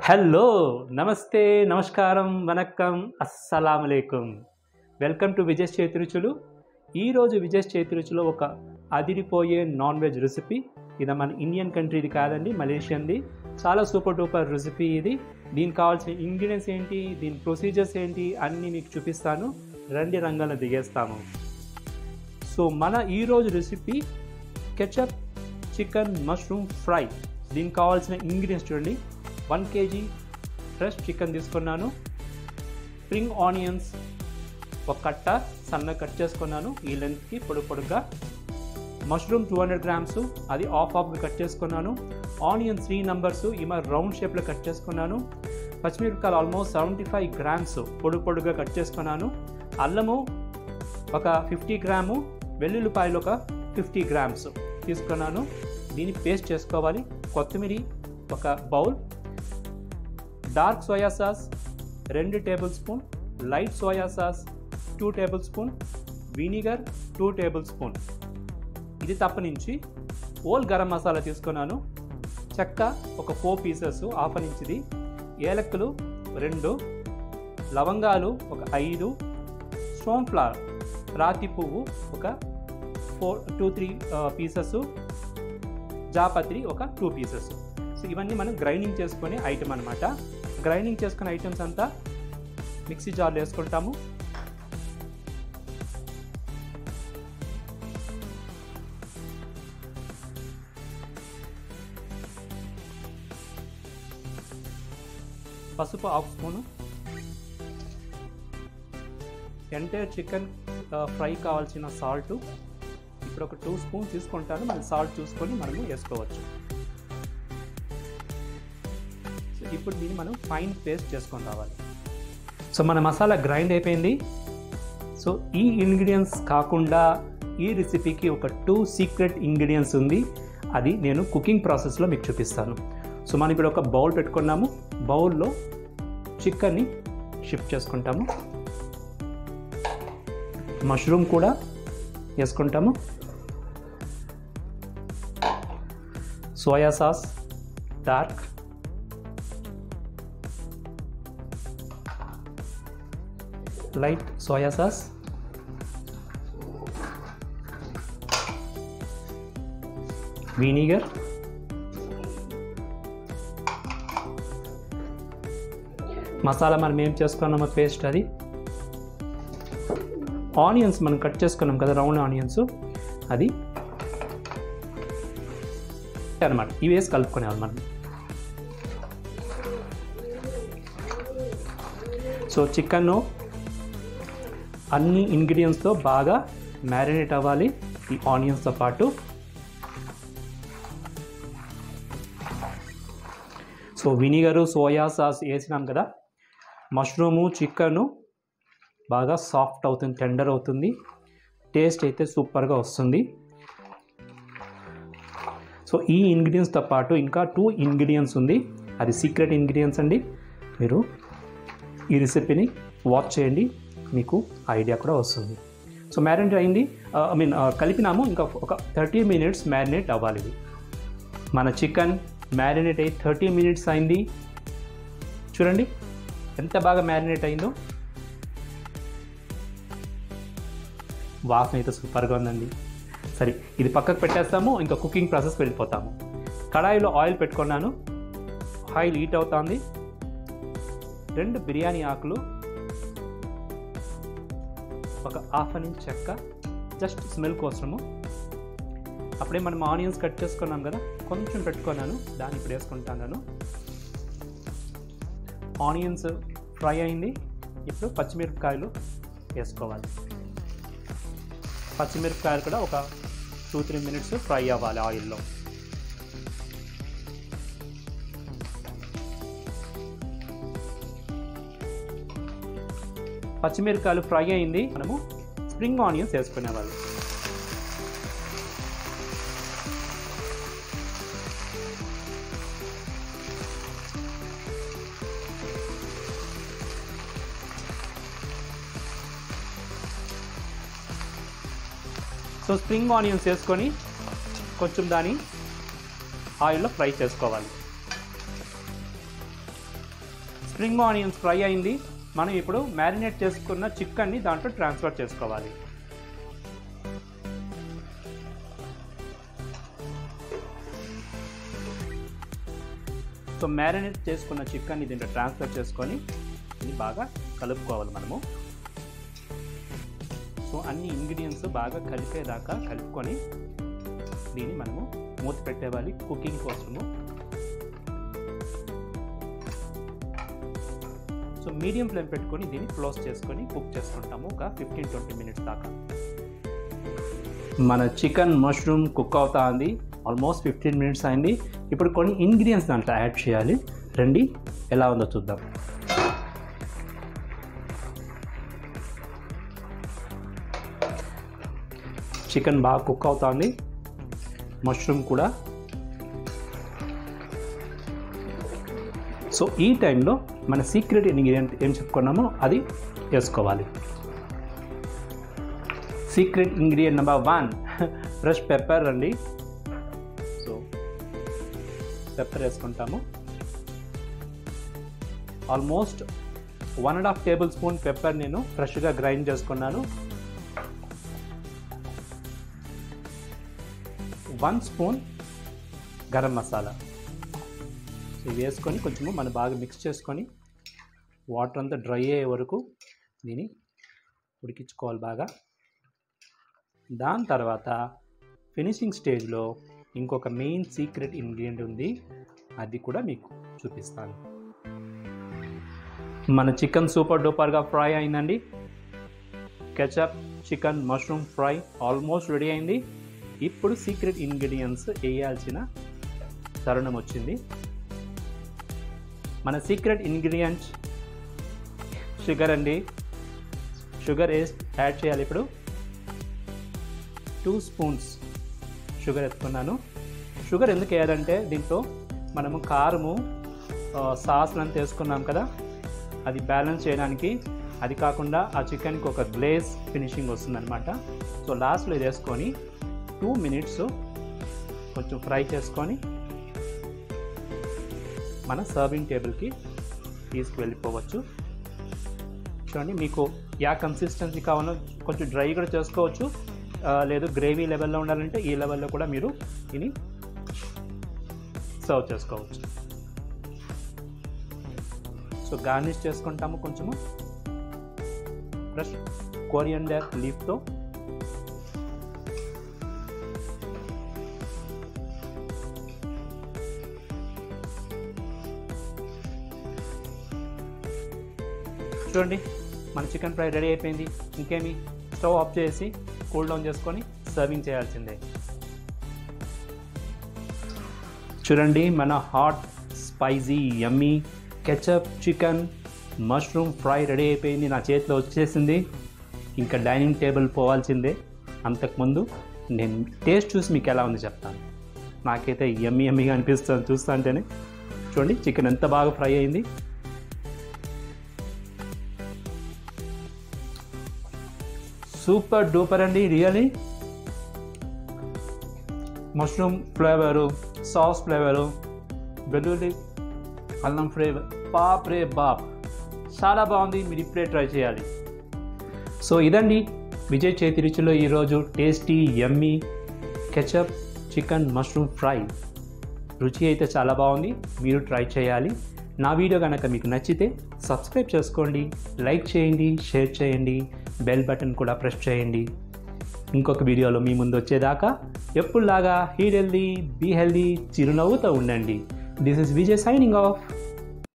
hello నమస్తే నమస్కారం వనక్కం అస్సలం వెల్కమ్ టు విజయ్ చేతి రుచులు ఈరోజు విజయ్ చేతి రుచిలో ఒక అదిరిపోయే నాన్ వెజ్ రెసిపీ ఇది మన ఇండియన్ కంట్రీది కాదండి మలేషియన్ది చాలా సూపర్ డూపర్ రెసిపీ ఇది దీనికి కావాల్సిన ఇంగ్రీడియంట్స్ ఏంటి దీని ప్రొసీజర్స్ ఏంటి అన్నీ మీకు చూపిస్తాను రండి రంగంలో దిగేస్తాము సో మన ఈరోజు recipe ketchup chicken mushroom fry దీనికి కావాల్సిన ఇంగ్రీడియంట్స్ చూడండి వన్ కేజీ ఫ్రెష్ చికెన్ తీసుకున్నాను స్ప్రింగ్ ఆనియన్స్ ఒక కట్ట సన్నగా కట్ చేసుకున్నాను ఈ లెంత్కి పొడి పొడుగ్గా మష్రూమ్ టూ హండ్రెడ్ గ్రామ్స్ అది ఆఫ్ ఆఫ్గా కట్ చేసుకున్నాను ఆనియన్ త్రీ నంబర్స్ ఈ మరి రౌండ్ షేప్లో కట్ చేసుకున్నాను పచ్చిమిరపకాయలు ఆల్మోస్ట్ సెవెంటీ ఫైవ్ గ్రామ్స్ పొడి పొడుగా కట్ చేసుకున్నాను అల్లము ఒక ఫిఫ్టీ గ్రాము వెల్లుల్లిపాయలు ఒక ఫిఫ్టీ గ్రామ్స్ తీసుకున్నాను దీన్ని పేస్ట్ చేసుకోవాలి కొత్తిమీర ఒక బౌల్ డార్క్ సోయా సాస్ రెండు tablespoon light soya sauce two tablespoon vinegar two tablespoon ఇది తప్పనించి ఓల్ గరం మసాలా తీసుకున్నాను చెక్క ఒక ఫోర్ పీసెస్ హాఫ్ ఇంచుది ఏలక్కులు రెండు లవంగాలు ఒక ఐదు స్టోన్ ఫ్లవర్ రాతి పువ్వు ఒక ఫోర్ టూ త్రీ పీసెస్ జాపత్రి ఒక టూ పీసెస్ సో ఇవన్నీ మనం గ్రైండింగ్ చేసుకునే ఐటమ్ అనమాట గ్రైండింగ్ చేసుకునే ఐటమ్స్ అంతా మిక్సీ జార్లో వేసుకుంటాము పసుపు half spoon entire chicken fry కావాల్సిన సాల్ట్ ఇప్పుడు ఒక టూ స్పూన్ తీసుకుంటాను మనం సాల్ట్ చూసుకొని మనము వేసుకోవచ్చు సో ఇప్పుడు దీన్ని మనం ఫైన్ పేస్ట్ చేసుకొని రావాలి సో మన మసాలా గ్రైండ్ అయిపోయింది సో ఈ ఇంగ్రీడియంట్స్ కాకుండా ఈ రెసిపీకి ఒక టూ సీక్రెట్ ఇంగ్రీడియంట్స్ ఉంది అది నేను కుకింగ్ ప్రాసెస్లో మీకు చూపిస్తాను సో మనం ఇప్పుడు ఒక బౌల్ పెట్టుకున్నాము బౌల్లో చికెన్ని షిఫ్ట్ చేసుకుంటాము మష్రూమ్ కూడా వేసుకుంటాము soya sauce dark light soya sauce vinegar masala మనం ఏం చేసుకున్నామో పేస్ట్ అది ఆనియన్స్ మనం కట్ చేసుకున్నాం కదా రౌండ్ ఆనియన్స్ అది అనమాట ఇవి వేసి కలుపుకునేవాళ్ళు మనం సో చికెన్ అన్ని ఇంగ్రీడియంట్స్తో బాగా మ్యారినేట్ అవ్వాలి ఈ ఆనియన్స్తో పాటు సో వినిగరు సోయా సాస్ వేసినాం కదా మష్రూము చికెను బాగా సాఫ్ట్ అవుతుంది టెండర్ అవుతుంది టేస్ట్ అయితే సూపర్గా వస్తుంది సో ఈ ఇంగ్రీడియంట్స్తో పాటు ఇంకా టూ ఇంగ్రీడియంట్స్ ఉంది అది సీక్రెట్ ఇంగ్రీడియంట్స్ అండి మీరు ఈ రెసిపీని వాచ్ చేయండి మీకు ఐడియా కూడా వస్తుంది సో మ్యారినేట్ అయింది ఐ మీన్ కలిపినాము ఇంకా ఒక థర్టీ మినిట్స్ మ్యారినేట్ అవ్వాలి ఇది మన చికెన్ మ్యారినేట్ అయ్యి థర్టీ మినిట్స్ అయింది చూడండి ఎంత బాగా మ్యారినేట్ అయిందో వాసన అయితే సూపర్గా ఉందండి సరే ఇది పక్కకు పెట్టేస్తాము ఇంకా కుకింగ్ ప్రాసెస్ వెళ్ళిపోతాము కడాయిలో ఆయిల్ పెట్టుకున్నాను ఆయిల్ హీట్ అవుతుంది రెండు బిర్యానీ ఆకులు ఒక హాఫ్ అన్ ఇంచ్ చెక్క జస్ట్ స్మెల్ కోసము అప్పుడే మనం ఆనియన్స్ కట్ చేసుకున్నాం కదా కొంచెం పెట్టుకున్నాను దాన్ని ఇప్పుడు వేసుకుంటాను ఆనియన్స్ ఫ్రై అయింది ఇప్పుడు పచ్చిమిరపకాయలు వేసుకోవాలి పచ్చిమిరపకాయలు కూడా ఒక టూ త్రీ మినిట్స్ ఫ్రై అవ్వాలి ఆయిల్లో పచ్చిమిరపకాయలు ఫ్రై అయింది మనము స్ప్రింగ్ ఆనియన్స్ వేసుకునేవాళ్ళు సో స్ప్రింగ్ ఆనియన్స్ వేసుకొని కొంచెం దాన్ని ఆయిల్లో ఫ్రై చేసుకోవాలి స్ప్రింగ్ ఆనియన్స్ ఫ్రై అయింది మనం ఇప్పుడు మ్యారినేట్ చేసుకున్న చికెన్ని దాంట్లో ట్రాన్స్ఫర్ చేసుకోవాలి సో మ్యారినేట్ చేసుకున్న చికెన్ని దీంట్లో ట్రాన్స్ఫర్ చేసుకొని ఇది బాగా కలుపుకోవాలి మనము సో అన్ని ఇంగ్రీడియంట్స్ బాగా కలిపేదాకా కలుపుకొని దీన్ని మనము మూత పెట్టేవాలి కుకింగ్ కోసము సో మీడియం ఫ్లేమ్ పెట్టుకొని దీన్ని క్లోజ్ చేసుకొని కుక్ చేసుకుంటాము ఒక ఫిఫ్టీన్ ట్వంటీ మినిట్స్ దాకా మన చికెన్ మష్రూమ్ కుక్ అవుతా ఉంది ఆల్మోస్ట్ ఫిఫ్టీన్ మినిట్స్ అయింది ఇప్పుడు కొన్ని ఇంగ్రీడియంట్స్ దాంట్లో యాడ్ చేయాలి రండి ఎలా ఉందో చూద్దాం చికెన్ బాగా కుక్ అవుతుంది మష్రూమ్ కూడా సో ఈ టైంలో మన సీక్రెట్ ఇంగ్రీడియంట్ ఏం చెప్పుకున్నామో అది వేసుకోవాలి secret ingredient number one fresh pepper అండి సో పెప్పర్ వేసుకుంటాము almost one and half tablespoon pepper నేను ఫ్రెష్గా గ్రైండ్ చేసుకున్నాను one spoon garam masala so ఇవి వేసుకొని కొంచెము మనం బాగా మిక్స్ చేసుకొని వాటర్ అంతా డ్రై అయ్యే వరకు దీన్ని ఉడికించుకోవాలి బాగా దాని తర్వాత ఫినిషింగ్ స్టేజ్లో ఇంకొక మెయిన్ సీక్రెట్ ఇంగ్రీడియంట్ ఉంది అది కూడా మీకు చూపిస్తాను మన చికెన్ సూపర్ డూపర్గా ఫ్రై అయిందండి ketchup chicken mushroom fry almost ready అయింది ఇప్పుడు సీక్రెట్ ఇంగ్రీడియంట్స్ వేయాల్సిన తరుణం వచ్చింది మన సీక్రెట్ ఇంగ్రీడియంట్ షుగర్ అండి షుగర్ వేసి యాడ్ చేయాలి ఇప్పుడు టూ స్పూన్స్ షుగర్ ఎత్తుకున్నాను షుగర్ ఎందుకు వేయాలంటే దీంట్లో మనము కారము సాస్లు అంతా వేసుకున్నాం కదా అది బ్యాలెన్స్ చేయడానికి అది కాకుండా ఆ చికెన్కి ఒక గ్లేజ్ ఫినిషింగ్ వస్తుందన్నమాట సో లాస్ట్లో ఇది వేసుకొని టూ మినిట్స్ కొంచెం ఫ్రై చేసుకొని మన సర్వింగ్ టేబుల్కి తీసుకువెళ్ళిపోవచ్చు చూడండి మీకు యా కన్సిస్టెన్సీ కావాలో కొంచెం డ్రై కూడా చేసుకోవచ్చు ఆ, లేదు గ్రేవీ లెవెల్లో ఉండాలంటే ఈ లెవెల్లో కూడా మీరు దీన్ని సర్వ్ చేసుకోవచ్చు సో గార్నిష్ చేసుకుంటాము కొంచెము ఫ్రెష్ కోరియండర్ లీఫ్తో చూడండి మన చికెన్ ఫ్రై రెడీ అయిపోయింది ఇంకేమి స్టవ్ ఆఫ్ చేసి కూల్ డౌన్ చేసుకొని సర్వింగ్ చేయాల్సిందే చూడండి మన hot spicy yummy ketchup chicken mushroom fry ready అయిపోయింది నా చేతిలో వచ్చేసింది ఇంకా డైనింగ్ టేబుల్ పోవాల్సిందే అంతకుముందు నేను టేస్ట్ చూసి మీకు ఎలా ఉంది చెప్తాను నాకైతే యమ్మీ యమ్మీగా అనిపిస్తుంది చూస్తా అంటేనే చూడండి చికెన్ ఎంత బాగా ఫ్రై అయింది సూపర్ డూపర్ అండి really mushroom flavour sauce flavour వెల్లుల్లి అల్లం ఫ్లేవర్ పాప్ రే బాప్ చాలా బాగుంది మీరు ఇప్పుడే ట్రై చేయాలి సో ఇదండి విజయ్ చేతి రుచిలో ఈరోజు tasty yummy ketchup chicken mushroom fry రుచి అయితే చాలా బాగుంది మీరు ట్రై చేయాలి నా వీడియో కనుక మీకు నచ్చితే సబ్స్క్రైబ్ చేసుకోండి లైక్ చేయండి షేర్ చేయండి బెల్ బటన్ కూడా ప్రెస్ చేయండి ఇంకొక వీడియోలో మీ ముందు వచ్చేదాకా ఎప్పుడులాగా హీ హెల్దీ బీ హెల్దీ చిరునవ్వుతో ఉండండి this is Vijay signing of